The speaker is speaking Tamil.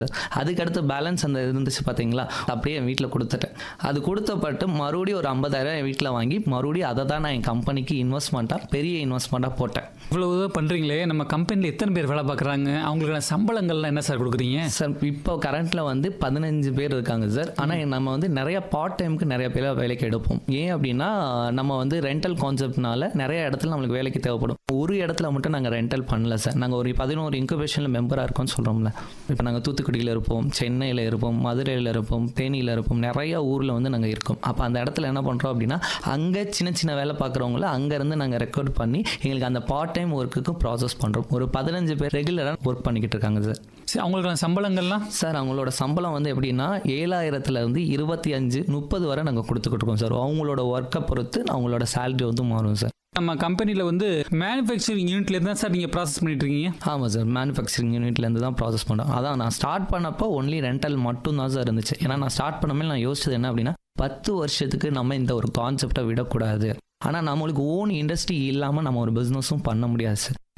அதுக்கடுத்து பேலன்ஸ் அந்த இருந்துச்சு பார்த்தீங்களா அப்படியே என் வீட்டில் கொடுத்துட்டேன் அது கொடுத்தப்பட்டு மறுபடியும் ஒரு ஐம்பதாயிரம் என் வீட்டில் வாங்கி மறுபடியும் அதை தான் நான் என் கம்பெனிக்கு இன்வெஸ்ட்மெண்ட்டாக பெரிய இன்வெஸ்ட்மெண்ட்டாக போட்டேன் இவ்வளவு இதாக பண்ணுறீங்களே நம்ம கம்பெனியில் எத்தனை பேர் வேலை பார்க்குறாங்க அவங்களுக்கான சம்பளங்கள்லாம் என்ன சார் கொடுக்குறீங்க சார் இப்போ கரண்ட்டில் வந்து பதினஞ்சு பேர் இருக்காங்க சார் ஆனால் நம்ம வந்து நிறைய பார்ட் டைமுக்கு நிறைய பேர் வேலைக்கு எடுப்போம் ஏன் அப்படின்னா நம்ம வந்து ரெண்டல் கான்செப்ட்னால நிறைய இடத்துல நம்மளுக்கு வேலைக்கு தேவைப்படும் ஒரு இடத்துல மட்டும் நாங்கள் ரெண்டல் பண்ணல சார் நாங்கள் ஒரு பதினோரு இன்குபேஷனில் மெம்பராக இருக்கோம்னு சொல்கிறோம்ல இப்போ நாங்கள் தூத்துக்குடியில் இருப்போம் சென்னையில் இருப்போம் மதுரையில் இருப்போம் தேனியில் இருப்போம் நிறைய ஊரில் வந்து நாங்கள் இருக்கோம் அப்போ அந்த இடத்துல என்ன பண்ணுறோம் அப்படின்னா அங்கே சின்ன சின்ன வேலை பார்க்குறவங்கள அங்கேருந்து நாங்கள் ரெக்கார்ட் பண்ணி எங்களுக்கு அந்த பார்ட் டைம் ஒர்க்குக்கு ப்ராசஸ் பண்ணுறோம் ஒரு பதினஞ்சு பேர் ரெகுலராக ஒர்க் பண்ணிக்கிட்டு இருக்காங்க சார் சரி அவங்களுக்கான சம்பளங்கள்லாம் சார் அவங்களோட சம்பளம் வந்து எப்படின்னா ஏழாயிரத்துல இருந்து இருபத்தி அஞ்சு முப்பது வரை நாங்கள் கொடுத்துக்கிட்டு இருக்கோம் சார் அவங்களோட ஒர்க்கை பொறுத்து அவங்களோட சேலரி வந்து மாறும் சார் நம்ம கம்பெனியில் வந்து மேனுஃபேக்சரிங் யூனிட்லேருந்து தான் சார் நீங்கள் ப்ராசஸ் பண்ணிட்டு இருக்கீங்க ஆமாம் சார் மேனுஃபேக்சரிங் யூனிட்லேருந்து தான் ப்ராசஸ் பண்ணோம் அதான் நான் ஸ்டார்ட் பண்ணப்போ ஒன்லி ரெண்டல் மட்டும் தான் சார் இருந்துச்சு ஏன்னா நான் ஸ்டார்ட் பண்ணமே நான் யோசிச்சது என்ன அப்படின்னா பத்து வருஷத்துக்கு நம்ம இந்த ஒரு கான்செப்டை விடக்கூடாது ஆனால் நம்மளுக்கு ஓன் இண்டஸ்ட்ரி இல்லாமல் நம்ம ஒரு பிஸ்னஸும் பண்ண முடியாது சார்